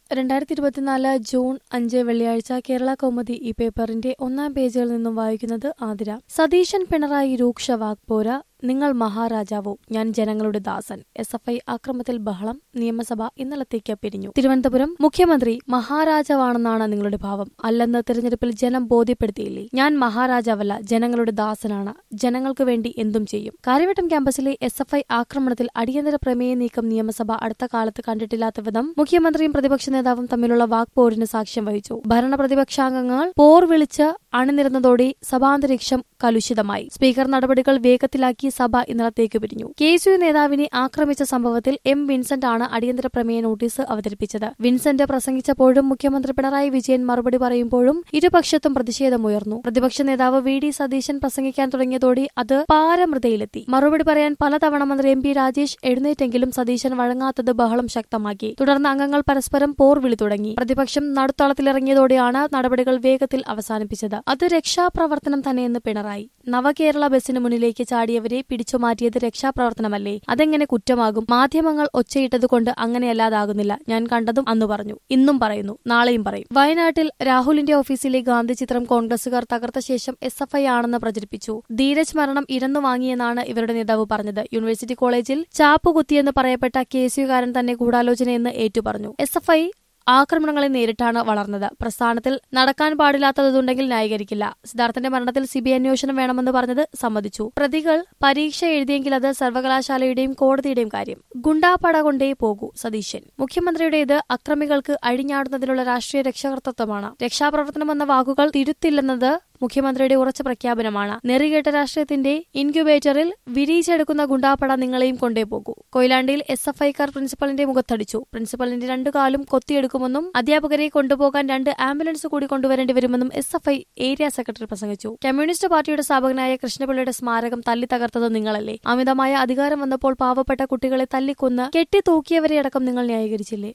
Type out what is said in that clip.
രണ്ടായിരത്തി ഇരുപത്തിനാല് ജൂൺ അഞ്ച് വെള്ളിയാഴ്ച കേരള കൗമുദി ഈ പേപ്പറിന്റെ ഒന്നാം പേജിൽ നിന്നും വായിക്കുന്നത് ആതിര സതീശൻ പിണറായി രൂക്ഷ വാക്പോര നിങ്ങൾ മഹാരാജാവോ ഞാൻ ജനങ്ങളുടെ ദാസൻ എസ് എഫ് ഐ ആക്രമത്തിൽ ബഹളം നിയമസഭ ഇന്നലത്തേക്ക് പിരിഞ്ഞു തിരുവനന്തപുരം മുഖ്യമന്ത്രി മഹാരാജാവാണെന്നാണ് നിങ്ങളുടെ ഭാവം അല്ലെന്ന് തിരഞ്ഞെടുപ്പിൽ ജനം ബോധ്യപ്പെടുത്തിയില്ലേ ഞാൻ മഹാരാജാവല്ല ജനങ്ങളുടെ ദാസനാണ് ജനങ്ങൾക്ക് വേണ്ടി എന്തും ചെയ്യും കാര്യവട്ടം ക്യാമ്പസിലെ എസ് എഫ് ഐ ആക്രമണത്തിൽ അടിയന്തര പ്രമേയ നീക്കം നിയമസഭ അടുത്ത കാലത്ത് കണ്ടിട്ടില്ലാത്ത വിധം മുഖ്യമന്ത്രിയും പ്രതിപക്ഷ നേതാവും തമ്മിലുള്ള വാക്പോരിന് സാക്ഷ്യം വഹിച്ചു ഭരണ പ്രതിപക്ഷാംഗങ്ങൾ പോർ വിളിച്ച് അണിനിരന്നതോടെ സഭാന്തരീക്ഷം കലുഷിതമായി സ്പീക്കർ നടപടികൾ വേഗത്തിലാക്കി സഭ ഇന്നലത്തേക്ക് പിരിഞ്ഞു കെ എസ് യു നേതാവിനെ ആക്രമിച്ച സംഭവത്തിൽ എം വിൻസെന്റ് ആണ് അടിയന്തര പ്രമേയ നോട്ടീസ് അവതരിപ്പിച്ചത് വിൻസെന്റ് പ്രസംഗിച്ചപ്പോഴും മുഖ്യമന്ത്രി പിണറായി വിജയൻ മറുപടി പറയുമ്പോഴും ഇരുപക്ഷത്തും പ്രതിഷേധമുയർന്നു പ്രതിപക്ഷ നേതാവ് വി ഡി സതീശൻ പ്രസംഗിക്കാൻ തുടങ്ങിയതോടെ അത് പാരമൃതയിലെത്തി മറുപടി പറയാൻ പലതവണ മന്ത്രി എം പി രാജേഷ് എഴുന്നേറ്റെങ്കിലും സതീശൻ വഴങ്ങാത്തത് ബഹളം ശക്തമാക്കി തുടർന്ന് അംഗങ്ങൾ പരസ്പരം പോർ വിളി തുടങ്ങി പ്രതിപക്ഷം നടുത്തളത്തിലിറങ്ങിയതോടെയാണ് നടപടികൾ വേഗത്തിൽ അവസാനിപ്പിച്ചത് അത് രക്ഷാപ്രവർത്തനം തന്നെയെന്ന് പിണറായി നവകേരള ബസിന് മുന്നിലേക്ക് ചാടിയവരെ പിടിച്ചുമാറ്റിയത് രക്ഷാപ്രവർത്തനമല്ലേ അതെങ്ങനെ കുറ്റമാകും മാധ്യമങ്ങൾ ഒച്ചയിട്ടതുകൊണ്ട് അങ്ങനെയല്ലാതാകുന്നില്ല ഞാൻ കണ്ടതും അന്ന് പറഞ്ഞു ഇന്നും പറയുന്നു നാളെയും പറയും വയനാട്ടിൽ രാഹുലിന്റെ ഓഫീസിലെ ഗാന്ധി ചിത്രം കോൺഗ്രസുകാർ തകർത്ത ശേഷം എസ് എഫ് ഐ ആണെന്ന് പ്രചരിപ്പിച്ചു ധീരജ് മരണം ഇരന്നു വാങ്ങിയെന്നാണ് ഇവരുടെ നേതാവ് പറഞ്ഞത് യൂണിവേഴ്സിറ്റി കോളേജിൽ ചാപ്പുകുത്തിയെന്ന് പറയപ്പെട്ട കെ എസ് യുകാരൻ തന്നെ ഗൂഢാലോചനയെന്ന് ഏറ്റുപറഞ്ഞു എസ് എഫ് ഐ ആക്രമണങ്ങളെ നേരിട്ടാണ് വളർന്നത് പ്രസ്ഥാനത്തിൽ നടക്കാൻ പാടില്ലാത്തതുണ്ടെങ്കിൽ ന്യായീകരിക്കില്ല സിദ്ധാർത്ഥന്റെ മരണത്തിൽ സിബിഐ അന്വേഷണം വേണമെന്ന് പറഞ്ഞത് സമ്മതിച്ചു പ്രതികൾ പരീക്ഷ എഴുതിയെങ്കിൽ അത് സർവകലാശാലയുടെയും കോടതിയുടെയും കാര്യം ഗുണ്ടാപട കൊണ്ടേ പോകൂ സതീശൻ മുഖ്യമന്ത്രിയുടേത് അക്രമികൾക്ക് അഴിഞ്ഞാടുന്നതിനുള്ള രാഷ്ട്രീയ രക്ഷകർത്തത്വമാണ് രക്ഷാപ്രവർത്തനം എന്ന വാക്കുകൾ തിരുത്തില്ലെന്നത് മുഖ്യമന്ത്രിയുടെ ഉറച്ച പ്രഖ്യാപനമാണ് നെറികെട്ട രാഷ്ട്രീയത്തിന്റെ ഇൻക്യുബേറ്ററിൽ വിരിയിച്ചെടുക്കുന്ന ഗുണ്ടാപ്പട നിങ്ങളെയും കൊണ്ടേ പോകൂ കൊയിലാണ്ടിയിൽ എസ് എഫ് ഐക്കാർ പ്രിൻസിപ്പലിന്റെ മുഖത്തടിച്ചു പ്രിൻസിപ്പലിന്റെ രണ്ടു കാലും കൊത്തിയെടുക്കുമെന്നും അധ്യാപകരെ കൊണ്ടുപോകാൻ രണ്ട് ആംബുലൻസ് കൂടി കൊണ്ടുവരേണ്ടി വരുമെന്നും S F I area secretary പ്രസംഗിച്ചു കമ്മ്യൂണിസ്റ്റ് പാർട്ടിയുടെ സ്ഥാപകനായ കൃഷ്ണപിള്ളയുടെ സ്മാരകം തല്ലി തകർത്തത് നിങ്ങളല്ലേ അമിതമായ അധികാരം വന്നപ്പോൾ പാവപ്പെട്ട കുട്ടികളെ തല്ലിക്കൊന്ന് കെട്ടിത്തൂക്കിയവരെ അടക്കം നിങ്ങൾ ന്യായീകരിച്ചില്ലേ